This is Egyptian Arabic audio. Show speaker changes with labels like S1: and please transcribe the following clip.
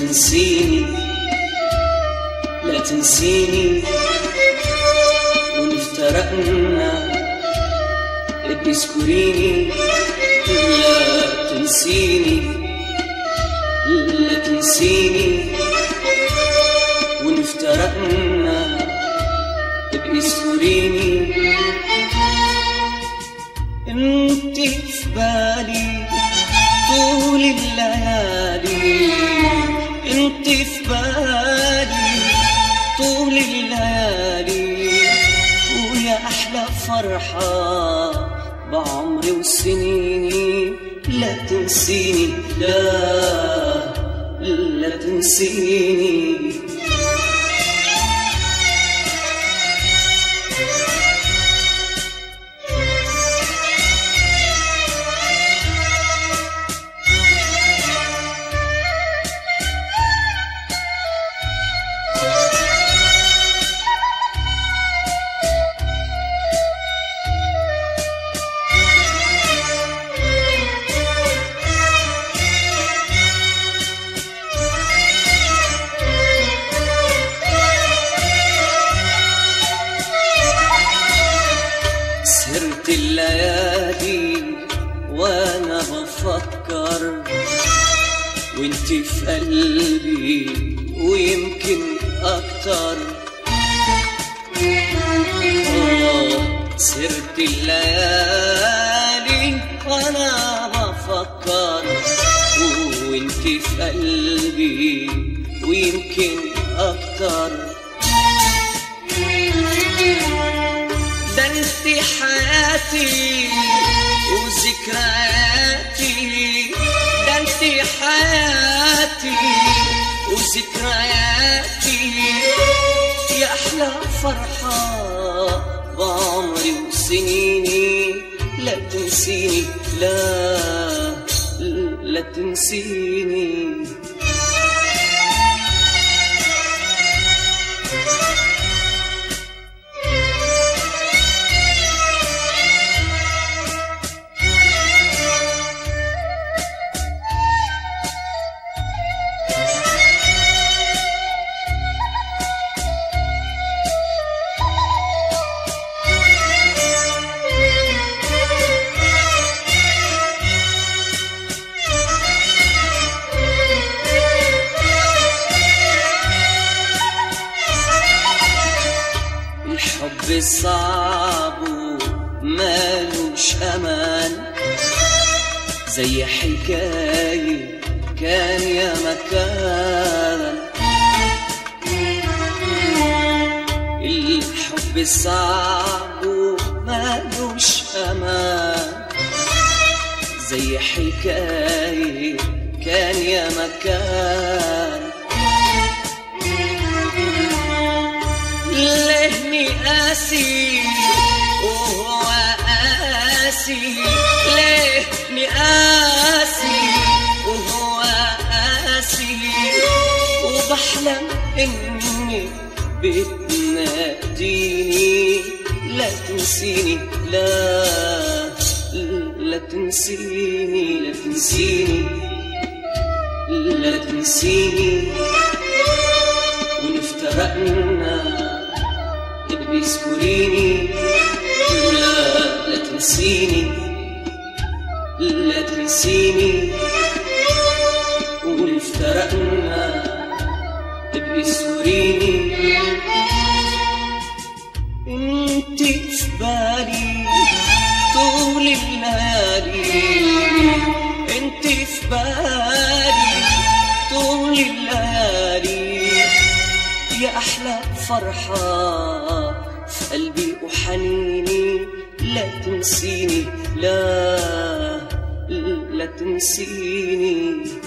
S1: تنسيني لا تنسيني ونفترقنا بيذكريني لا تنسيني لا تنسيني ونفترقنا بيذكريني انت في بالي طول الليالي انت في بالي طول الليالي ويا احلى فرحه بعمري وسنيني لا تنسيني لا لا تنسيني سهرت الليالي وانا بفكر وانت في قلبي ويمكن اكتر آه، سهرت الليالي وانا بفكر وانت في قلبي ويمكن اكتر ده انت حياتي وذكرياتي ده انت حياتي وذكرياتي يا احلى فرحة بعمري وسنيني لا تنسيني لا لا تنسيني الحب صعب ومالوش امان زي حكاية كان يا مكان الحب صعب ومالوش امان زي حكاية كان يا مكان لهني قاسي وهو قاسي لهني قاسي وهو قاسي وبحلم اني بتناديني لا تنسيني لا لا تنسيني لا تنسيني لا تنسيني ونفترقنا بيذكريني لا لا تنسيني لا تنسيني ونفترقنا بيذكريني انت في بالي طول الليالي انت في بالي طول الليالي يا أحلى فرحة في قلبي وحنيني لا تنسيني لا لا تنسيني